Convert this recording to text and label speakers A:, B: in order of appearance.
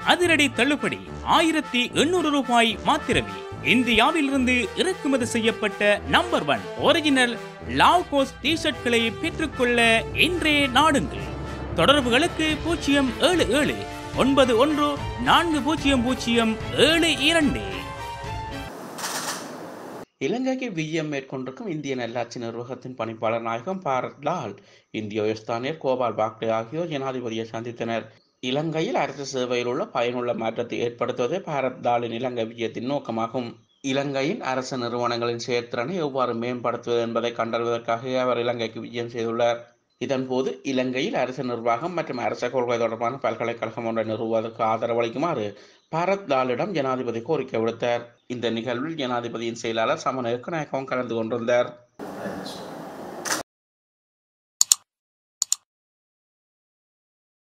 A: அதிரடி தள்ளுபடி ஆயிரத்தி எண்ணூறு ரூபாய் மாத்திரமே இந்தியாவிலிருந்து இறக்குமதி செய்யப்பட்ட நம்பர் ஒன் ஒரிஜினல் லாவ்கோஸ் டி ஷர்ட்களை பெற்றுக்கொள்ள இன்றே நாடுங்கள் தொடர்புகளுக்கு பூஜ்ஜியம் ஏழு ஏழு ஒன்பது ஒன்று நான்கு பூஜ்ஜியம் பூஜ்ஜியம் ஏழு இரண்டு
B: இலங்கைக்கு விஜயம் மேற்கொண்டிருக்கும் இந்திய நல்லாட்சி நிர்வாகத்தின் பணிப்பாளர் நாயகம் பாரத் லால் இந்திய உயர்ஸ்தானியர் கோபால் பாக்லே ஆகியோர் ஜனாதிபதியை சந்தித்தனர் இலங்கையில் அரசு சேவையில் உள்ள பயனுள்ள மாற்றத்தை ஏற்படுத்துவதே பாரத் லாலின் இலங்கை விஜயத்தின் நோக்கமாகும் இலங்கையின் அரசு நிறுவனங்களின் செயற்திறனை எவ்வாறு மேம்படுத்துவது என்பதை கண்டறிவதற்காக அவர் இலங்கைக்கு விஜயம் செய்துள்ளார் இதன்போது இலங்கையில் அரசு நிர்வாகம் மற்றும் அரச கொள்கை தொடர்பான பல்கலைக்கழகம் ஒன்றை நிறுவுவதற்கு ஆதரவு அளிக்குமாறு பாரத் லாலிடம் ஜனாதிபதி கோரிக்கை விடுத்தார் இந்த நிகழ்வில் ஜனாதிபதியின் செயலாளர் சமநேக்க நாயகவும் கலந்து கொண்டிருந்தார்